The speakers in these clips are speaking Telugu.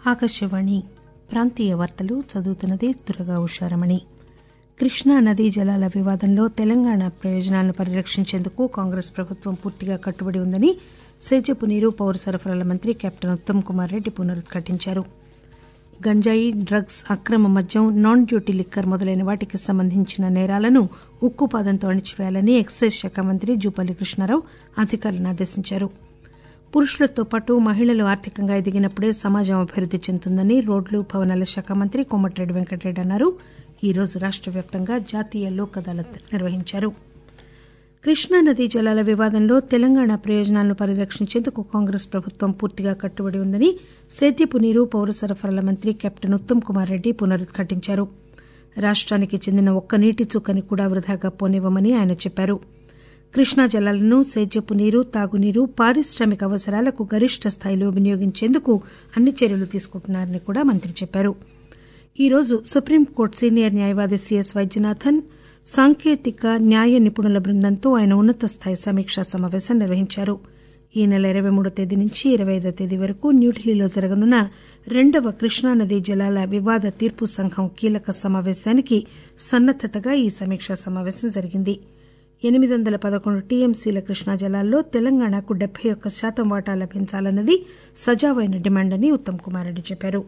ఆకాశవాణి ప్రాంతీయ వార్తలు చదువుతున్నది దుర్గా ఉషారమణి కృష్ణా నదీ జలాల వివాదంలో తెలంగాణ ప్రయోజనాలను పరిరక్షించేందుకు కాంగ్రెస్ ప్రభుత్వం పూర్తిగా కట్టుబడి ఉందని సేద్యపు నీరు పౌర సరఫరాల మంత్రి కెప్టెన్ ఉత్తమ్ కుమార్ రెడ్డి పునరుద్ఘాటించారు గంజాయి డ్రగ్స్ అక్రమ మద్యం నాన్ డ్యూటీ లిక్కర్ మొదలైన వాటికి సంబంధించిన నేరాలను ఉక్కుపాదంతో అణిచివేయాలని ఎక్సైజ్ శాఖ మంత్రి జూపల్లి కృష్ణారావు అధికారులను ఆదేశించారు పురుషులతో పాటు మహిళలు ఆర్థికంగా ఎదిగినప్పుడే సమాజం అభివృద్ది చెందుతుందని రోడ్లు భవనాల శాఖ మంత్రి కోమటిరెడ్డి వెంకటరెడ్డి అన్నారు ఈ రోజు రాష్ట వ్యాప్తంగా జాతీయ లోక్ అదాలత్ నిర్వహించారు కృష్ణా నదీ జలాల వివాదంలో తెలంగాణ ప్రయోజనాలను పరిరక్షించేందుకు కాంగ్రెస్ ప్రభుత్వం పూర్తిగా కట్టుబడి ఉందని సేద్యపు నీరు పౌర సరఫరాల మంత్రి కెప్టెన్ ఉత్తమ్ కుమార్ రెడ్డి పునరుద్ఘాటించారు రాష్టానికి చెందిన ఒక్క నీటి చుక్కని కూడా వృధాగా పోనివ్వమని ఆయన చెప్పారు కృష్ణా జలాలను సేద్యపు నీరు తాగునీరు పారిశ్రామిక అవసరాలకు గరిష్ట స్థాయిలో వినియోగించేందుకు అన్ని చర్యలు తీసుకుంటున్నారని కూడా మంత్రి చెప్పారు ఈ రోజు సుప్రీంకోర్టు సీనియర్ న్యాయవాది సిఎస్ వైద్యనాథన్ సాంకేతిక న్యాయ నిపుణుల బృందంతో ఆయన ఉన్నత స్థాయి సమీక్షా సమావేశం నిర్వహించారు ఈ నెల ఇరవై మూడో తేదీ నుంచి ఇరవై ఐదో తేదీ వరకు న్యూఢిల్లీలో జరగనున్న రెండవ కృష్ణానదీ జలాల వివాద తీర్పు సంఘం కీలక సమావేశానికి సన్నద్దతగా ఈ సమీక్షా సమావేశం జరిగింది ఎనిమిది వందల పదకొండు టీఎంసీల కృష్ణా జలాల్లో తెలంగాణకు డెబ్బై ఒక్క శాతం వాటా లభించాలన్నది సజావైన డిమాండ్ అని ఉత్తమ్ కుమార్ రెడ్డి చెప్పారు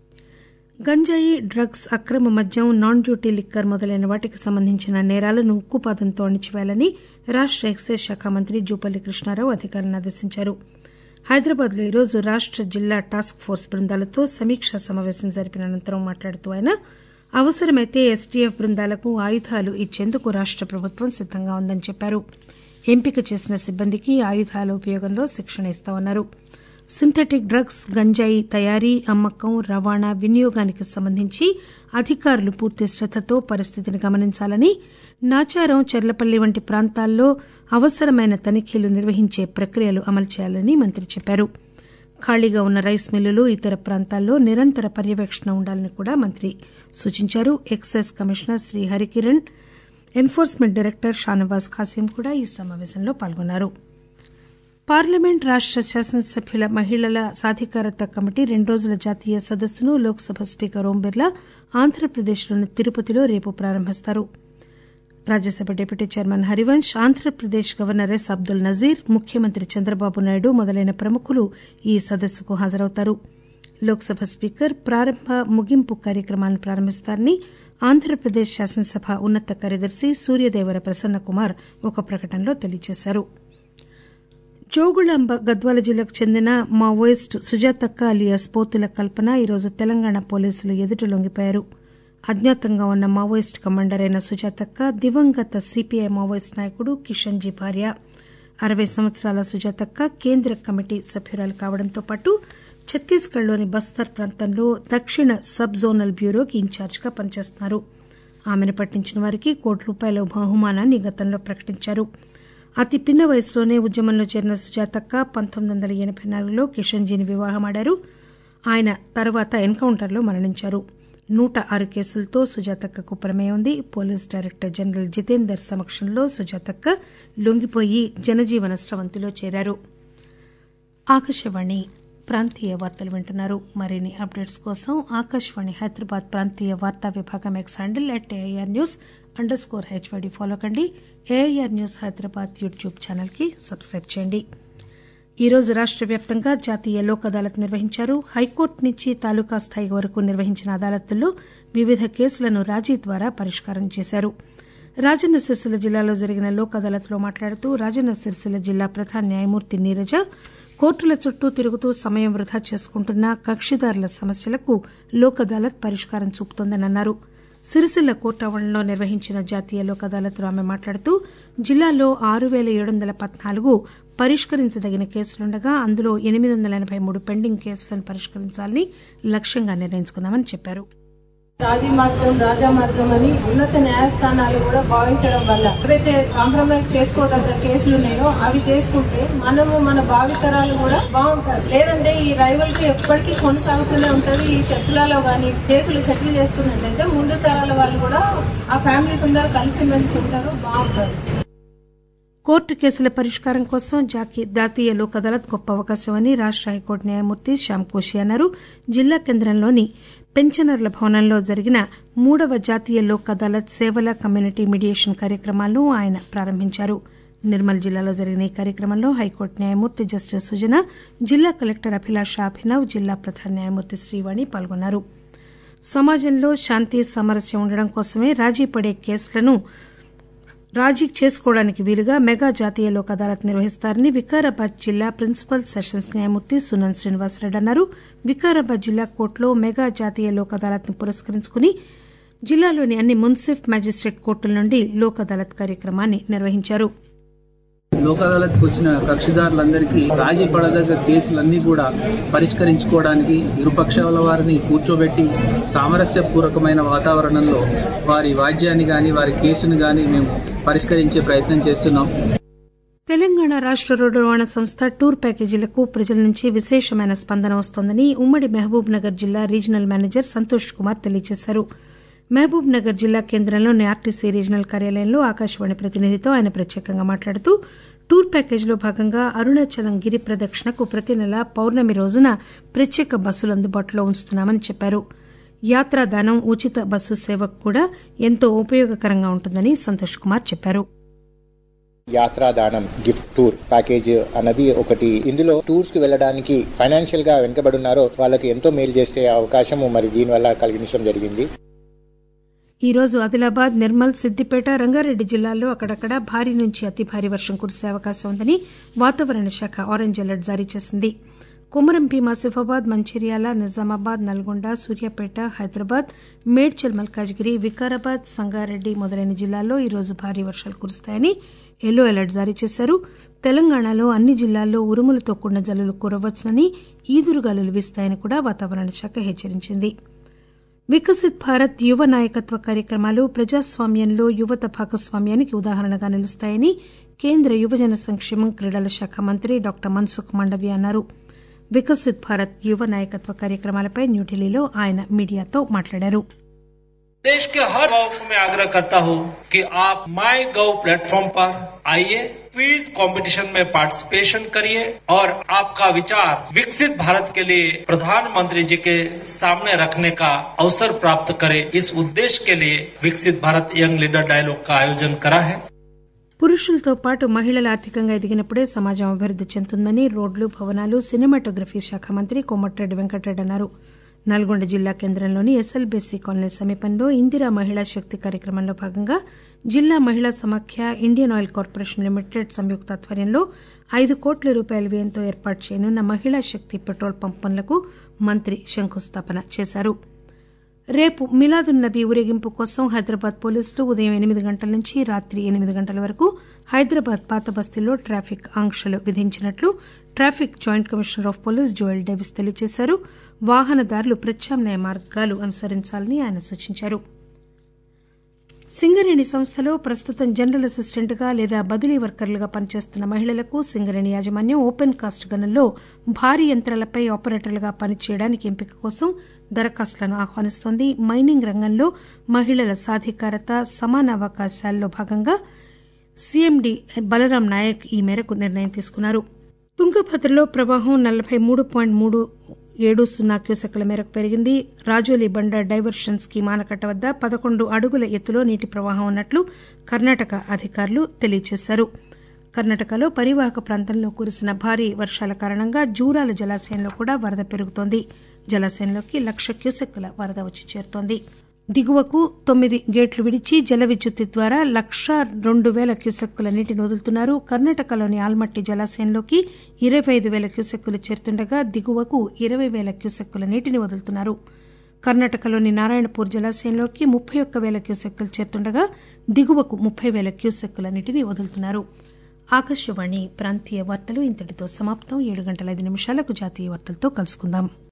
గంజాయి డ్రగ్స్ అక్రమ మద్యం నాన్ డ్యూటీ లిక్కర్ మొదలైన వాటికి సంబంధించిన నేరాలను ఉక్కుపాదంతో అణిచివేయాలని రాష్ట ఎక్సైజ్ శాఖ మంత్రి జూపల్లి కృష్ణారావు అధికారులను ఆదేశించారు హైదరాబాద్ లో ఈరోజు రాష్ట జిల్లా టాస్క్ ఫోర్స్ బృందాలతో సమీక్షా సమావేశం జరిపిన అనంతరం మాట్లాడుతూ ఆయన అవసరమైతే ఎస్టీఎఫ్ బృందాలకు ఆయుధాలు ఇచ్చేందుకు రాష్ట ప్రభుత్వం సిద్దంగా ఉందని చెప్పారు ఎంపిక చేసిన సిబ్బందికి ఆయుధాల ఉపయోగంలో శిక్షణ ఇస్తామన్నారు సింథటిక్ డ్రగ్స్ గంజాయి తయారీ అమ్మకం రవాణా వినియోగానికి సంబంధించి అధికారులు పూర్తి శ్రద్దతో పరిస్థితిని గమనించాలని నాచారం చెర్లపల్లి వంటి ప్రాంతాల్లో అవసరమైన తనిఖీలు నిర్వహించే ప్రక్రియలు అమలు చేయాలని మంత్రి చెప్పారు ఖాళీగా ఉన్న రైస్ మిల్లులు ఇతర ప్రాంతాల్లో నిరంతర పర్యవేక్షణ ఉండాలని కూడా మంత్రి సూచించారు excise commissioner Shri Harikiran enforcement director Shanawaz Khasim కూడా ఈ సమావేశంలో పాల్గొన్నారు పార్లమెంట్ రాష్ట శాసనసభ్యుల మహిళల సాధికారత కమిటీ రెండు రోజుల జాతీయ సదస్సును లోక్సభ స్పీకర్ ఓం బిర్లా ఆంధ్రప్రదేశ్లోని తిరుపతిలో రేపు ప్రారంభిస్తారు Rajya Sabha deputy chairman Harivansh Andhra Pradesh governor S Abdul Nazeer ముఖ్యమంత్రి చంద్రబాబు నాయుడు మొదలైన ప్రముఖులు ఈ సదస్సుకు హాజరవుతారు లోక్సభ స్పీకర్ ప్రారంభ ముగింపు కార్యక్రమాలను ప్రారంభిస్తారని ఆంధ్రప్రదేశ్ శాసనసభ ఉన్నత కార్యదర్శి సూర్యదేవర ప్రసన్న కుమార్ ఒక ప్రకటనలో తెలియజేశారు జోగుళాంబ గద్వాల జిల్లాకు చెందిన మావోయిస్టు సుజాతక్క అలియాస్ పోతుల కల్పన ఈరోజు తెలంగాణ పోలీసులు ఎదుట లొంగిపోయారు అజ్ఞాతంగా ఉన్న మావోయిస్టు కమాండర్ అయిన సుజాతక్క దివంగత సిపిఐ మావోయిస్టు నాయకుడు కిషన్జీ భార్య అరవై సంవత్సరాల సుజాతక్క కేంద్ర కమిటీ సభ్యురాలు కావడంతో పాటు ఛత్తీస్గఢ్లోని బస్తర్ ప్రాంతంలో దక్షిణ సబ్ జోనల్ బ్యూరోకి ఇన్ఛార్జిగా పనిచేస్తున్నారు ఆమెను పట్టించిన వారికి కోటి రూపాయల బహుమానాన్ని గతంలో ప్రకటించారు అతి పిన్న వయసులోనే ఉద్యమంలో చేరిన సుజాతక్క పంతొమ్మిది వందల ఎనబై నాలుగులో కిషన్జీని వివాహమాడారు ఆయన తర్వాత ఎన్కౌంటర్లో మరణించారు నూట ఆరు కేసులతో సుజాతక్కకు ప్రమేయం ఉంది పోలీస్ డైరెక్టర్ జనరల్ జితేందర్ సమక్షంలో సుజాతక్క లొంగిపోయి జనజీవన స్రవంతిలో చేరారు ఆకాశవాణి ప్రాంతీయ వార్తలు వింటున్నారు మరిన్ని అప్డేట్స్ కోసం ఆకాశవాణి హైదరాబాద్ ప్రాంతీయ వార్తా విభాగం X handle at AIR news under score HYD follow కండి ఏఐఆర్ న్యూస్ హైదరాబాద్ యూట్యూబ్ ఛానల్కి సబ్స్క్రైబ్ చేయండి ఈ రోజు రాష్ట వ్యాప్తంగా జాతీయ లోక్ అదాలత్ నిర్వహించారు హైకోర్టు నుంచి తాలూకా స్థాయి వరకు నిర్వహించిన అదాలత్ల్లో వివిధ కేసులను రాజీ ద్వారా పరిష్కారం చేశారు రాజన్న సిరిసిల్ల జిల్లాలో జరిగిన లోక్ అదాలత్లో మాట్లాడుతూ రాజన్న సిరిసిల్ల జిల్లా ప్రధాన న్యాయమూర్తి నీరజ కోర్టుల చుట్టూ తిరుగుతూ సమయం వృధా చేసుకుంటున్న కక్షిదారుల సమస్యలకు లోక్ అదాలత్ పరిష్కారం చూపుతోందని అన్నారు సిరిసిల్ల కోర్టు ఆవరణలో నిర్వహించిన జాతీయ లోక్ అదాలత్లో ఆమె మాట్లాడుతూ జిల్లాలో ఆరు పేల ఏడు వందల పద్నాలుగు పరిష్కరించదగిన కేసులుండగా అందులో ఎనిమిది వందల ఎనబై మూడు పెండింగ్ కేసులను పరిష్కరించాలని లక్ష్యంగా నిర్ణయించుకున్నామని చెప్పారు రాజీ మార్గం రాజా మార్గం అని ఉన్నత న్యాయస్థానాలు కూడా భావించడం వల్ల ఏవైతే కాంప్రమైజ్ చేసుకోదగ్గ కేసులు ఉన్నాయో అవి చేసుకుంటే మనము మన భావితరాలు కూడా బాగుంటారు లేదంటే ఈ రైవల్కి ఎప్పటికీ కొనసాగుతూనే ఉంటది ఈ శత్రులలో గాని కేసులు సెటిల్ చేసుకున్నట్లయితే ముందు తరాల వాళ్ళు కూడా ఆ ఫ్యామిలీస్ అందరూ కలిసి మెలిసి ఉంటారు బాగుంటారు కోర్టు కేసుల పరిష్కారం కోసం జాతీయ లోక్ అదాలత్ గొప్ప అవకాశమని రాష్ట హైకోర్టు న్యాయమూర్తి శ్యామ్ కోషి అన్నారు జిల్లా కేంద్రంలోని పెన్షనర్ల భవనంలో జరిగిన మూడవ జాతీయ లోక్ అదాలత్ సేవల కమ్యూనిటీ మీడియేషన్ కార్యక్రమాలను ఆయన ప్రారంభించారు నిర్మల్ జిల్లాలో జరిగిన ఈ కార్యక్రమంలో హైకోర్టు న్యాయమూర్తి జస్టిస్ సుజన జిల్లా కలెక్టర్ అభిలాష అభినవ్ జిల్లా ప్రధాన న్యాయమూర్తి శ్రీవాణి పాల్గొన్నారు సమాజంలో శాంతి సామరస్యం ఉండడం కోసమే రాజీ పడే కేసులను రాజీ చేసుకోవడానికి వీలుగా మెగా జాతీయ లోక్ అదాలత్ నిర్వహిస్తారని వికారాబాద్ జిల్లా ప్రిన్సిపల్ సెషన్స్ న్యాయమూర్తి సునంద్ శ్రీనివాసరెడ్డి అన్నారు వికారాబాద్ జిల్లా కోర్టులో మెగా జాతీయ లోక్ అదాలత్ ను పురస్కరించుకుని జిల్లాలోని అన్ని మున్సిఫ్ మేజిస్టేట్ కోర్టుల నుండి లోక్ అదాలత్ కార్యక్రమాన్ని నిర్వహించారు లోక్ అదాలత్కి వచ్చిన కక్షిదారులందరికీ రాజీ పడదగ్గ కేసులన్నీ కూడా పరిష్కరించుకోవడానికి ఇరుపక్షాల వారిని కూర్చోబెట్టి సామరస్యపూర్వకమైన వాతావరణంలో వారి వాద్యాన్ని కానీ వారి కేసును కానీ మేము పరిష్కరించే ప్రయత్నం చేస్తున్నాం తెలంగాణ రాష్ట రోడ్డు రవాణా సంస్థ టూర్ ప్యాకేజీలకు ప్రజల నుంచి విశేషమైన స్పందన వస్తోందని ఉమ్మడి మహబూబ్ నగర్ జిల్లా రీజనల్ మేనేజర్ సంతోష్ కుమార్ తెలియజేశారు మహబూబ్ నగర్ జిల్లా కేంద్రంలోని ఆర్టీసీ రీజనల్ కార్యాలయంలో ఆకాశవాణి ప్రతినిధితో ఆయన ప్రత్యేకంగా మాట్లాడుతూ టూర్ ప్యాకేజీలో భాగంగా అరుణాచలం గిరి ప్రదక్షిణకు ప్రతి నెల పౌర్ణమి రోజున ప్రత్యేక బస్సులు అందుబాటులో ఉంచుతున్నామని చెప్పారు యాత్రాదానం ఉచిత బస్సు సేవకు కూడా ఎంతో ఉపయోగకరంగా ఉంటుందని సంతోష్ కుమార్ చెప్పారు యాత్రాదానం గిఫ్ట్ టూర్ ప్యాకేజ్ అన్నది ఒకటి ఇందులో టూర్స్ కి వెళ్ళడానికి ఫైనాన్షియల్ గా వెనుకబడున్నారో వాళ్ళకి ఎంతో మేలు చేసే అవకాశం మరి దీనివల్ల కలిగించడం జరిగింది ఈ రోజు ఆదిలాబాద్ నిర్మల్ సిద్దిపేట రంగారెడ్డి జిల్లాల్లో అక్కడక్కడ భారీ నుంచి అతి భారీ వర్షం కురిసే అవకాశం ఉందని వాతావరణ శాఖ ఆరెంజ్ అలర్ట్ జారీ చేసింది కొమరం భీం ఆసిఫాబాద్ మంచిర్యాల నిజామాబాద్ నల్గొండ సూర్యాపేట హైదరాబాద్ మేడ్చల్ మల్కాజ్గిరి వికారాబాద్ సంగారెడ్డి మొదలైన జిల్లాల్లో ఈరోజు భారీ వర్షాలు కురుస్తాయని ఎల్లో అలర్ట్ జారీ చేశారు తెలంగాణలో అన్ని జిల్లాల్లో ఉరుములతో కూడిన జల్లులు కురవచ్చునని ఈదురుగాలులు వీస్తాయని కూడా వాతావరణ శాఖ హెచ్చరించింది వికసిత్ భారత్ యువ నాయకత్వ కార్యక్రమాలు ప్రజాస్వామ్యంలో యువత భాగస్వామ్యానికి ఉదాహరణగా నిలుస్తాయని కేంద్ర యువజన సంక్షేమం క్రీడల శాఖ మంత్రి డాక్టర్ మన్సుఖ్ మండవ్య అన్నారు వికసిత్ భారత్ యువ నాయకత్వ కార్యక్రమాలపై న్యూఢిల్లీలో ఆయన మీడియాతో మాట్లాడారు देश के हर गांव को मैं आग्रह करता हूं कि आप माई गव प्लेटफॉर्म पर आइए क्विज कंपटीशन में पार्टिसिपेशन करिए और आपका विचार विकसित भारत के लिए प्रधानमंत्री जी के सामने रखने का अवसर प्राप्त करे इस उद्देश्य के लिए विकसित भारत यंग लीडर डायलॉग का आयोजन करा है పురుషులతో పాటు మహిళలు ఆర్థికంగా ఎదిగినప్పుడే సమాజం అభివృద్ది చెందుతుందని రోడ్లు భవనాలు సినిమాటోగ్రఫీ శాఖ మంత్రి కోమటిరెడ్డి వెంకటరెడ్డి అన్నారు నల్గొండ జిల్లా కేంద్రంలోని ఎస్ఎల్బీసీ కాలనీ సమీపంలో ఇందిరా మహిళా శక్తి కార్యక్రమంలో భాగంగా జిల్లా మహిళా సమాఖ్య ఇండియన్ ఆయిల్ కార్పొరేషన్ లిమిటెడ్ సంయుక్త ఆధ్వర్యంలో ఐదు కోట్ల రూపాయల వ్యయంతో ఏర్పాటు చేయనున్న మహిళా శక్తి పెట్రోల్ పంప్ పనులకు మంత్రి శంకుస్థాపన చేశారు రేపు మిలాదున్ నబీ ఊరేగింపు కోసం హైదరాబాద్ పోలీసులు ఉదయం ఎనిమిది గంటల నుంచి రాత్రి ఎనిమిది గంటల వరకు హైదరాబాద్ పాత బస్తీలో ట్రాఫిక్ ఆంక్షలు విధించినట్లు traffic joint commissioner of police Joel Davis తెలియజేశారు వాహనదారులు ప్రత్యామ్నాయ మార్గాలు అనుసరించాలని ఆయన సూచించారు సింగరేణి సంస్థలో ప్రస్తుతం జనరల్ అసిస్టెంట్ గా లేదా బదిలీ వర్కర్లుగా పనిచేస్తున్న మహిళలకు సింగరేణి యాజమాన్యం ఓపెన్ కాస్ట్ గనుల్లో భారీ యంత్రాలపై ఆపరేటర్లుగా పనిచేయడానికి ఎంపిక కోసం దరఖాస్తులను ఆహ్వానిస్తోంది మైనింగ్ రంగంలో మహిళల సాధికారత సమాన అవకాశాల్లో భాగంగా సీఎండీ బలరాం నాయక్ ఈ మేరకు నిర్ణయం తీసుకున్నారు తుంగభద్రలో ప్రవాహం నలభై మూడు పాయింట్ మూడు ఏడు సున్నా క్యూసెక్ల మేరకు పెరిగింది రాజోలి బండ డైవర్షన్ స్కీమ్ ఆనకట్ట వద్ద పదకొండు అడుగుల ఎత్తులో నీటి ప్రవాహం ఉన్నట్లు కర్ణాటక అధికారులు తెలియజేశారు కర్ణాటకలో పరివాహక ప్రాంతంలో కురిసిన భారీ వర్షాల కారణంగా జూరాల జలాశయంలో కూడా వరద పెరుగుతోంది జలాశయంలోకి లక్ష క్యూసెక్కుల వరద వచ్చి చేరుతోంది దిగువకు తొమ్మిది గేట్లు విడిచి జల విద్యుత్తు ద్వారా లక్ష రెండు వేల క్యూసెక్కుల నీటిని వదులుతున్నారు కర్ణాటకలోని ఆల్మట్టి జలాశయంలోకి ఇరవై ఐదు వేల క్యూసెక్కులు చేరుతుండగా దిగువకు ఇరవై వేల క్యూసెక్కుల నీటిని వదులుతున్నారు కర్ణాటకలోని నారాయణపూర్ జలాశయంలోకి ముప్పై ఒక్క వేల క్యూసెక్కులు చేరుతుండగా దిగువకు ముప్పై వేల క్యూసెక్కుల నీటిని వదులుతున్నారు ఆకాశవాణి ప్రాంతీయ వార్తలు ఇంతటితో సమాప్తం ఏడు గంటల ఐదు నిమిషాలకు జాతీయ వార్తలతో కలుసుకుందాం